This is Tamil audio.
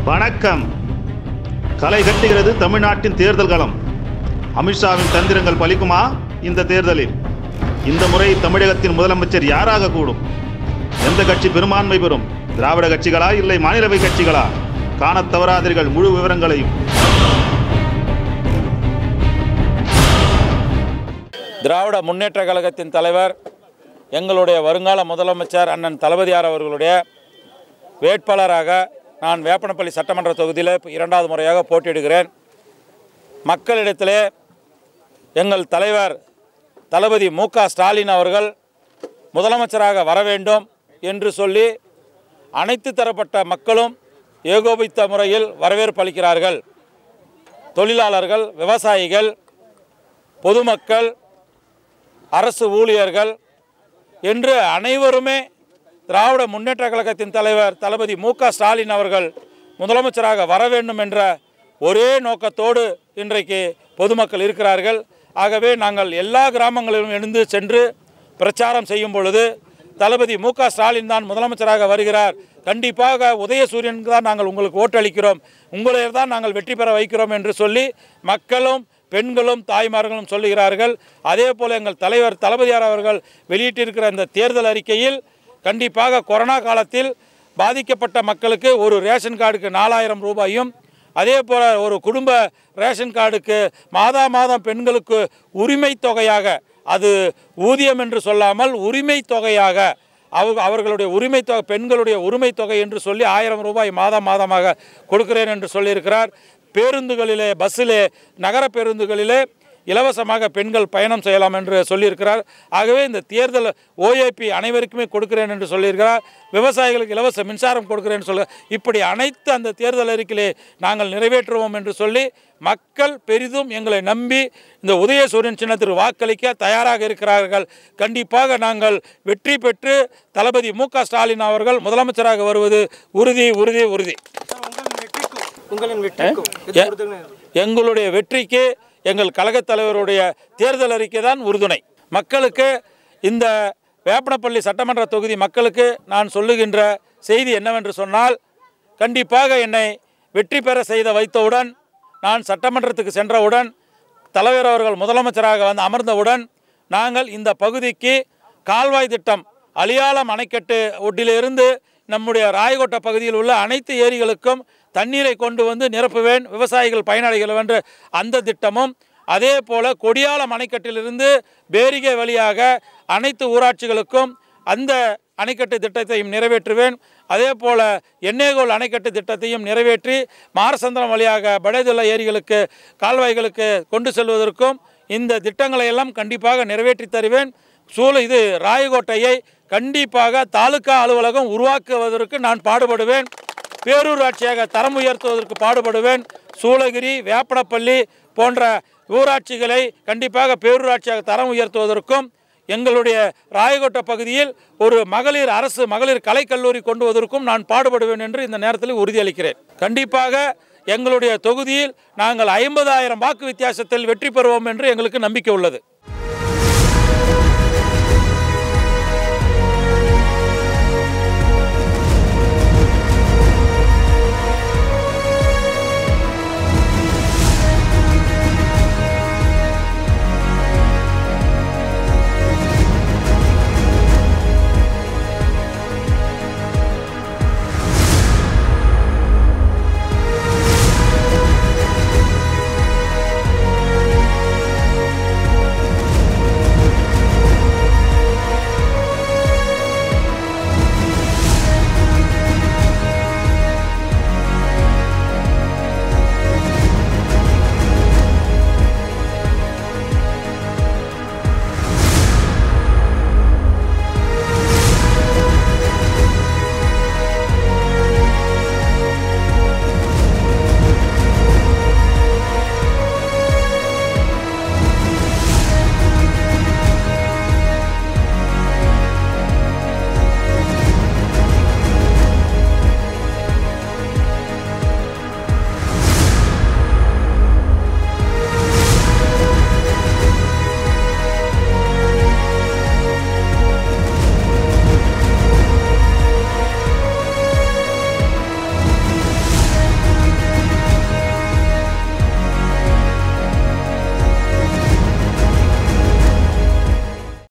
வணக்கம் களை கட்டுகிறது தமிழ்நாட்டின் தேர்தல் களம் அமித்ஷாவின் தந்திரங்கள் பலிக்குமா இந்த தேர்தலில் இந்த முறை தமிழகத்தின் முதலமைச்சர் யாராக கூடும் எந்த கட்சி பெரும்பான்மை பெறும் திராவிட கட்சிகளா இல்லை மாநிலவை கட்சிகளா காணத் தவறாதீர்கள் முழு விவரங்களையும் திராவிட முன்னேற்ற கழகத்தின் தலைவர் எங்களுடைய வருங்கால முதலமைச்சர் அண்ணன் தளபதியார் அவர்களுடைய வேட்பாளராக நான் வேப்பனப்பள்ளி சட்டமன்ற தொகுதியில் இப்ப இரண்டாவது முறையாக போட்டியிடுகிறேன் மக்களிடத்திலே எங்கள் தலைவர் தளபதி மு க ஸ்டாலின் அவர்கள் முதலமைச்சராக வர வேண்டும் என்று சொல்லி அனைத்து தரப்பட்ட மக்களும் ஏகோபித்த முறையில் வரவேற்பு அளிக்கிறார்கள் தொழிலாளர்கள் விவசாயிகள் பொதுமக்கள் அரசு ஊழியர்கள் என்று அனைவருமே திராவிட முன்னேற்ற கழகத்தின் தலைவர் தளபதி மு க ஸ்டாலின் அவர்கள் முதலமைச்சராக வர வேண்டும் என்ற ஒரே நோக்கத்தோடு இன்றைக்கு பொதுமக்கள் இருக்கிறார்கள் ஆகவே நாங்கள் எல்லா கிராமங்களிலும் எழுந்து சென்று பிரச்சாரம் செய்யும் பொழுது தளபதி மு க ஸ்டாலின் தான் முதலமைச்சராக வருகிறார் கண்டிப்பாக உதயசூரியனுக்கு தான் நாங்கள் உங்களுக்கு ஓட்டளிக்கிறோம் உங்களை தான் நாங்கள் வெற்றி பெற வைக்கிறோம் என்று சொல்லி மக்களும் பெண்களும் தாய்மார்களும் சொல்லுகிறார்கள் அதே போல் எங்கள் தலைவர் தளபதியார் அவர்கள் வெளியிட்டிருக்கிற இந்த தேர்தல் அறிக்கையில் கண்டிப்பாக கொரோனா காலத்தில் பாதிக்கப்பட்ட மக்களுக்கு ஒரு ரேஷன் கார்டுக்கு நாலாயிரம் ரூபாயும் அதே போல் ஒரு குடும்ப ரேஷன் கார்டுக்கு மாதா மாதம் பெண்களுக்கு உரிமை தொகையாக அது ஊதியம் என்று சொல்லாமல் உரிமை தொகையாக அவங்க அவர்களுடைய உரிமை தொகை பெண்களுடைய உரிமை தொகை என்று சொல்லி ஆயிரம் ரூபாய் மாதம் மாதமாக கொடுக்கிறேன் என்று சொல்லியிருக்கிறார் பேருந்துகளிலே பஸ்ஸிலே நகர பேருந்துகளிலே இலவசமாக பெண்கள் பயணம் செய்யலாம் என்று சொல்லியிருக்கிறார் ஆகவே இந்த தேர்தல் ஓஏபி அனைவருக்குமே கொடுக்கிறேன் என்று சொல்லியிருக்கிறார் விவசாயிகளுக்கு இலவச மின்சாரம் கொடுக்கிறேன் என்று சொல்ல இப்படி அனைத்து அந்த தேர்தல் அறிக்கையிலே நாங்கள் நிறைவேற்றுவோம் என்று சொல்லி மக்கள் பெரிதும் எங்களை நம்பி இந்த உதயசூரியன் சின்னத்திற்கு வாக்களிக்க தயாராக இருக்கிறார்கள் கண்டிப்பாக நாங்கள் வெற்றி பெற்று தளபதி மு க ஸ்டாலின் அவர்கள் முதலமைச்சராக வருவது உறுதி உறுதி உறுதி உங்களின் வெற்றிக்கும் எ- எங்களுடைய வெற்றிக்கு எங்கள் கழகத் தலைவருடைய தேர்தல் அறிக்கை தான் உறுதுணை மக்களுக்கு இந்த வேப்பனப்பள்ளி சட்டமன்ற தொகுதி மக்களுக்கு நான் சொல்லுகின்ற செய்தி என்னவென்று சொன்னால் கண்டிப்பாக என்னை வெற்றி பெற செய்த வைத்தவுடன் நான் சட்டமன்றத்துக்கு சென்றவுடன் தலைவர் அவர்கள் முதலமைச்சராக வந்து அமர்ந்தவுடன் நாங்கள் இந்த பகுதிக்கு கால்வாய் திட்டம் அலியாலம் அணைக்கட்டு ஒட்டிலிருந்து நம்முடைய ராயகோட்டை பகுதியில் உள்ள அனைத்து ஏரிகளுக்கும் தண்ணீரை கொண்டு வந்து நிரப்புவேன் விவசாயிகள் பயனடைகள் என்று அந்த திட்டமும் அதே போல் கொடியாலம் அணைக்கட்டிலிருந்து பேரிகை வழியாக அனைத்து ஊராட்சிகளுக்கும் அந்த அணைக்கட்டு திட்டத்தையும் நிறைவேற்றுவேன் அதே போல் எண்ணெய்கோல் அணைக்கட்டு திட்டத்தையும் நிறைவேற்றி மாரசந்திரம் வழியாக படைதுள்ள ஏரிகளுக்கு கால்வாய்களுக்கு கொண்டு செல்வதற்கும் இந்த திட்டங்களை எல்லாம் கண்டிப்பாக நிறைவேற்றி தருவேன் சூழ இது ராயகோட்டையை கண்டிப்பாக தாலுகா அலுவலகம் உருவாக்குவதற்கு நான் பாடுபடுவேன் பேரூராட்சியாக தரம் உயர்த்துவதற்கு பாடுபடுவேன் சூளகிரி வேப்பனப்பள்ளி போன்ற ஊராட்சிகளை கண்டிப்பாக பேரூராட்சியாக தரம் உயர்த்துவதற்கும் எங்களுடைய ராயகோட்டை பகுதியில் ஒரு மகளிர் அரசு மகளிர் கலைக்கல்லூரி கொண்டு வருவதற்கும் நான் பாடுபடுவேன் என்று இந்த நேரத்தில் உறுதியளிக்கிறேன் கண்டிப்பாக எங்களுடைய தொகுதியில் நாங்கள் ஐம்பதாயிரம் வாக்கு வித்தியாசத்தில் வெற்றி பெறுவோம் என்று எங்களுக்கு நம்பிக்கை உள்ளது